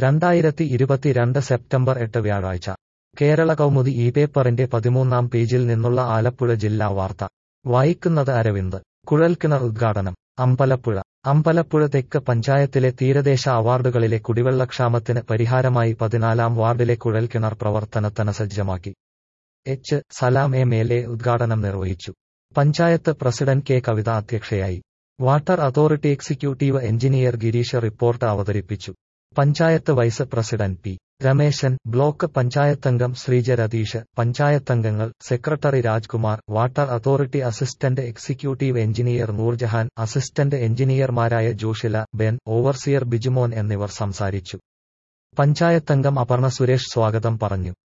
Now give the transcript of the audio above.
രണ്ടായിരത്തി ഇരുപത്തിരണ്ട് സെപ്റ്റംബർ എട്ട് വ്യാഴാഴ്ച കേരള കൗമുദി ഈ പേപ്പറിന്റെ പതിമൂന്നാം പേജിൽ നിന്നുള്ള ആലപ്പുഴ ജില്ലാ വാർത്ത വായിക്കുന്നത് അരവിന്ദ് കുഴൽക്കിണർ ഉദ്ഘാടനം അമ്പലപ്പുഴ അമ്പലപ്പുഴ തെക്ക് പഞ്ചായത്തിലെ തീരദേശ അവാർഡുകളിലെ കുടിവെള്ളക്ഷാമത്തിന് പരിഹാരമായി പതിനാലാം വാർഡിലെ കുഴൽക്കിണർ പ്രവർത്തനത്തിന് സജ്ജമാക്കി H Salam M L A ഉദ്ഘാടനം നിർവഹിച്ചു പഞ്ചായത്ത് പ്രസിഡന്റ് കെ കവിത അധ്യക്ഷയായി water authority executive engineer Girish report അവതരിപ്പിച്ചു panchayat vice president P Rameshan block പഞ്ചായത്തംഗം ശ്രീജ രതീഷ് പഞ്ചായത്തംഗങ്ങൾ secretary Rajkumar water authority assistant executive engineer Noorjahan assistant എഞ്ചിനീയർമാരായ ജോഷില ബെൻ ഓവർസിയർ ബിജുമോൻ എന്നിവർ സംസാരിച്ചു പഞ്ചായത്തംഗം അപർണ സുരേഷ് സ്വാഗതം പറഞ്ഞു